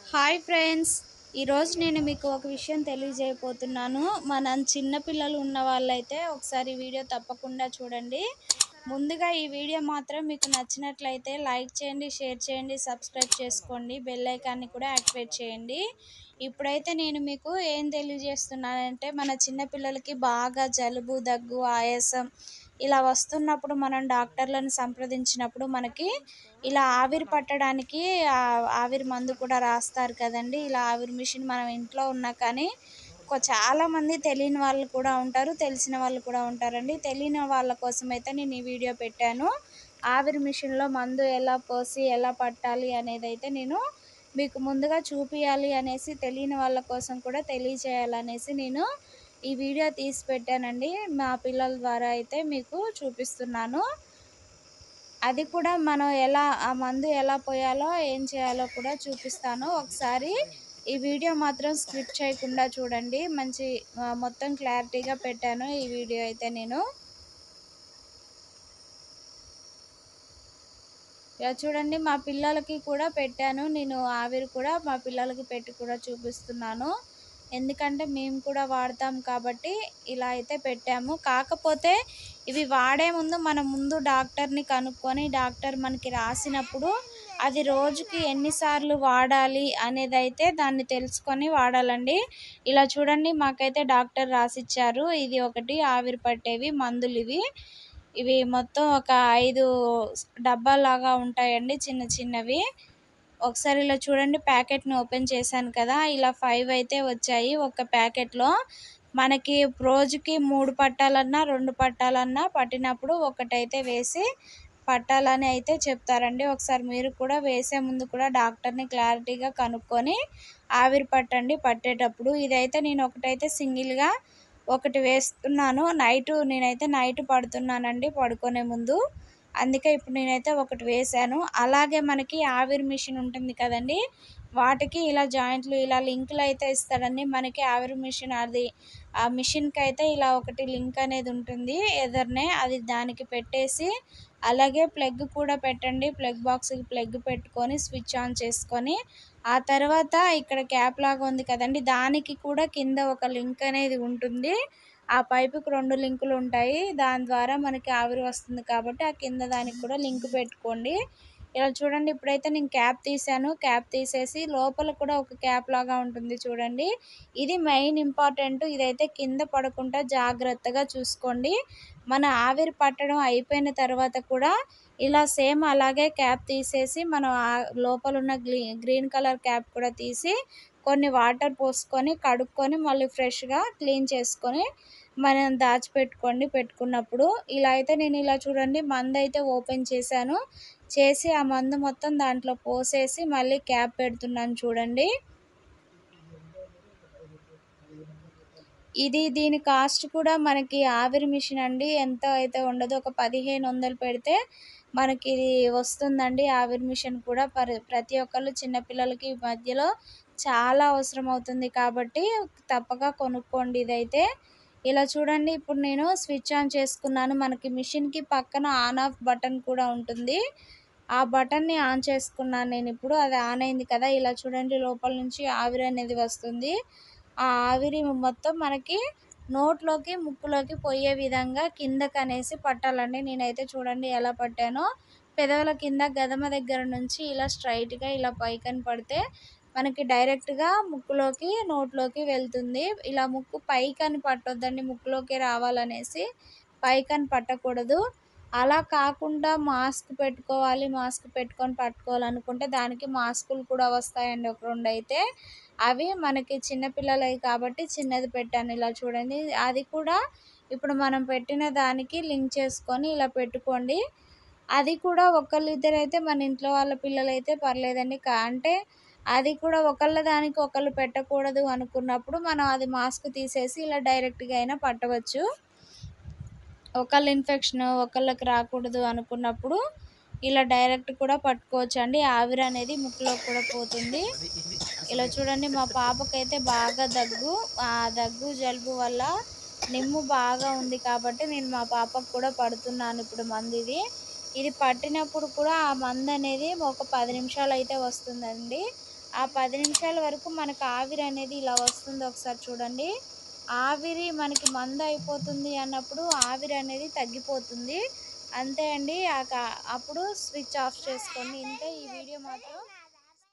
hi friends ఈరోజు నేను మీకు ఒక విషయం తెలియజేయబోతున్నాను మన చిన్న పిల్లలు ఉన్న వాళ్ళైతే ఒకసారి ఈ వీడియో తప్పకుండా చూడండి ముందుగా ఈ వీడియో మాత్రం మీకు నచ్చినట్లయితే లైక్ చేయండి షేర్ చేయండి సబ్స్క్రైబ్ చేసుకోండి బెల్ ఐకాన్ని కూడా యాక్టివేట్ చేయండి ఇప్పుడైతే నేను మీకు ఏం తెలియజేస్తున్నానంటే మన చిన్న పిల్లలకి బాగా జలుబు దగ్గు ఆయాసం ఇలా వస్తున్నప్పుడు మనం డాక్టర్లను సంప్రదించినప్పుడు మనకి ఇలా ఆవిరి పట్టడానికి ఆ ఆవిరి మందు కూడా రాస్తారు కదండి ఇలా ఆవిరి మిషన్ మనం ఇంట్లో ఉన్నా కానీ కొ- చాలామంది తెలియని వాళ్ళు కూడా ఉంటారు తెలిసిన వాళ్ళు కూడా ఉంటారండి తెలియని వాళ్ళ కోసం అయితే నేను ఈ వీడియో పెట్టాను ఆవిరి మిషన్లో మందు ఎలా పోసి ఎలా పట్టాలి అనేది అయితే నేను మీకు ముందుగా చూపించాలి అనేసి తెలియని వాళ్ళ కోసం కూడా తెలియచేయాలనేసి నేను ఈ వీడియో తీసి పెట్టానండి మా పిల్లల ద్వారా అయితే మీకు చూపిస్తున్నాను అది కూడా మనం ఎలా ఆ మందు ఎలా పోయాలో ఏం చేయాలో కూడా చూపిస్తాను ఒకసారి ఈ వీడియో మాత్రం స్క్రిప్ట్ చేయకుండా చూడండి మంచి ఆ, మొత్తం క్లారిటీగా పెట్టాను ఈ వీడియో అయితే నేను ఇలా చూడండి మా పిల్లలకి కూడా పెట్టాను నేను ఆవిరి కూడా మా పిల్లలకి పెట్టి కూడా చూపిస్తున్నాను ఎందుకంటే మేము కూడా వాడతాం కాబట్టి ఇలా అయితే పెట్టాము కాకపోతే ఇవి వాడే ముందు మనం ముందు డాక్టర్ని కనుక్కొని డాక్టర్ మనకి రాసినప్పుడు అది రోజుకి ఎన్నిసార్లు వాడాలి అనేది అయితే దాన్ని తెలుసుకొని వాడాలండి ఇలా చూడండి మాకైతే డాక్టర్ రాసిచ్చారు ఇది ఒకటి ఆవిరి పట్టేవి మందులు ఇవి ఇవి మొత్తం ఒక ఐదు డబ్బాలాగా ఉంటాయండి చిన్న చిన్నవి ఒకసారి ఇలా చూడండి ప్యాకెట్ని ఓపెన్ చేశాను కదా ఇలా ఫైవ్ అయితే వచ్చాయి ఒక ప్యాకెట్లో మనకి రోజుకి మూడు పట్టాలన్నా రెండు పట్టాలన్నా పట్టినప్పుడు ఒకటైతే వేసి పట్టాలని అయితే చెప్తారండి ఒకసారి మీరు కూడా వేసే ముందు కూడా డాక్టర్ని క్లారిటీగా కనుక్కొని ఆవిరి పట్టండి పట్టేటప్పుడు ఇదైతే నేను ఒకటైతే సింగిల్గా ఒకటి వేస్తున్నాను నైట్ నేనైతే నైట్ పడుతున్నానండి పడుకునే ముందు అందుకే ఇప్పుడు నేనైతే ఒకటి వేశాను అలాగే మనకి ఆవిరి మిషన్ ఉంటుంది కదండి వాటికి ఇలా జాయింట్లు ఇలా లింకులు అయితే ఇస్తాడండి మనకి ఆవిరి మిషన్ అది ఆ మిషన్కి అయితే ఇలా ఒకటి లింక్ అనేది ఉంటుంది ఎదర్నే అది దానికి పెట్టేసి అలాగే ప్లగ్ కూడా పెట్టండి ప్లగ్ బాక్స్కి ప్లగ్ పెట్టుకొని స్విచ్ ఆన్ చేసుకొని ఆ తర్వాత ఇక్కడ క్యాప్ లాగా ఉంది కదండి దానికి కూడా కింద ఒక లింక్ అనేది ఉంటుంది ఆ పైపుకి రెండు లింకులు ఉంటాయి దాని ద్వారా మనకి ఆవిరి వస్తుంది కాబట్టి ఆ కింద దానికి కూడా లింక్ పెట్టుకోండి ఇలా చూడండి ఇప్పుడైతే నేను క్యాప్ తీసాను క్యాప్ తీసేసి లోపల కూడా ఒక క్యాప్ లాగా ఉంటుంది చూడండి ఇది మెయిన్ ఇంపార్టెంట్ ఇదైతే కింద పడకుండా జాగ్రత్తగా చూసుకోండి మన ఆవిరి పట్టడం అయిపోయిన తర్వాత కూడా ఇలా సేమ్ అలాగే క్యాప్ తీసేసి మనం ఆ లోపల ఉన్న గ్రీ గ్రీన్ కలర్ క్యాప్ కూడా తీసి కొన్ని వాటర్ పోసుకొని కడుక్కొని మళ్ళీ ఫ్రెష్గా క్లీన్ చేసుకొని మనం దాచిపెట్టుకోండి పెట్టుకున్నప్పుడు ఇలా అయితే నేను ఇలా చూడండి మందు అయితే ఓపెన్ చేశాను చేసి ఆ మందు మొత్తం దాంట్లో పోసేసి మళ్ళీ క్యాప్ పెడుతున్నాను చూడండి ఇది దీని కాస్ట్ కూడా మనకి ఆవిరి మిషన్ అండి ఎంత అయితే ఉండదు ఒక పదిహేను వందలు పెడితే మనకి ఇది వస్తుందండి ఆవిరి మిషన్ కూడా పరి ప్రతి ఒక్కళ్ళు చిన్నపిల్లలకి ఈ మధ్యలో చాలా అవసరం అవుతుంది కాబట్టి తప్పక కొనుక్కోండి ఇదైతే ఇలా చూడండి ఇప్పుడు నేను స్విచ్ ఆన్ చేసుకున్నాను మనకి మిషన్కి పక్కన ఆన్ ఆఫ్ బటన్ కూడా ఉంటుంది ఆ బటన్ని ఆన్ చేసుకున్నాను నేను ఇప్పుడు అది ఆన్ అయింది కదా ఇలా చూడండి లోపల నుంచి ఆవిరి అనేది వస్తుంది ఆ ఆవిరి మొత్తం మనకి నోట్లోకి ముక్కులోకి పోయే విధంగా కిందకి అనేసి పట్టాలండి నేనైతే చూడండి ఎలా పట్టానో పెదవుల కింద గదమ దగ్గర నుంచి ఇలా స్ట్రైట్గా ఇలా పైకని పడితే మనకి డైరెక్ట్గా ముక్కులోకి నోట్లోకి వెళ్తుంది ఇలా ముక్కు పైకని పట్టొద్దండి ముక్కులోకి రావాలనేసి పైకని పట్టకూడదు అలా కాకుండా మాస్క్ పెట్టుకోవాలి మాస్క్ పెట్టుకొని పట్టుకోవాలనుకుంటే దానికి మాస్కులు కూడా వస్తాయండి ఒక రెండు అయితే అవి మనకి చిన్నపిల్లలవి కాబట్టి చిన్నది పెట్టాను ఇలా చూడండి అది కూడా ఇప్పుడు మనం పెట్టిన దానికి లింక్ చేసుకొని ఇలా పెట్టుకోండి అది కూడా ఒకళ్ళు ఇద్దరు అయితే మన ఇంట్లో వాళ్ళ పిల్లలు అయితే పర్లేదండి కా అంటే అది కూడా ఒకళ్ళ దానికి ఒకళ్ళు పెట్టకూడదు అనుకున్నప్పుడు మనం అది మాస్క్ తీసేసి ఇలా డైరెక్ట్గా అయినా పట్టవచ్చు ఒకళ్ళ ఇన్ఫెక్షన్ ఒకళ్ళకి రాకూడదు అనుకున్నప్పుడు ఇలా డైరెక్ట్ కూడా పట్టుకోవచ్చు అండి ఆవిరి అనేది ముక్కులో కూడా పోతుంది ఇలా చూడండి మా పాపకైతే బాగా దగ్గు ఆ దగ్గు జలుబు వల్ల నిమ్ము బాగా ఉంది కాబట్టి నేను మా పాపకు కూడా పడుతున్నాను ఇప్పుడు మందు ఇది ఇది పట్టినప్పుడు కూడా ఆ మందు అనేది ఒక పది నిమిషాలు అయితే వస్తుందండి ఆ పది నిమిషాల వరకు మనకు ఆవిరి అనేది ఇలా వస్తుంది ఒకసారి చూడండి ఆవిరి మనకి మందు అయిపోతుంది అన్నప్పుడు ఆవిరి అనేది తగ్గిపోతుంది అంతే అండి అప్పుడు స్విచ్ ఆఫ్ చేసుకోండి ఇంతే ఈ వీడియో మాత్రం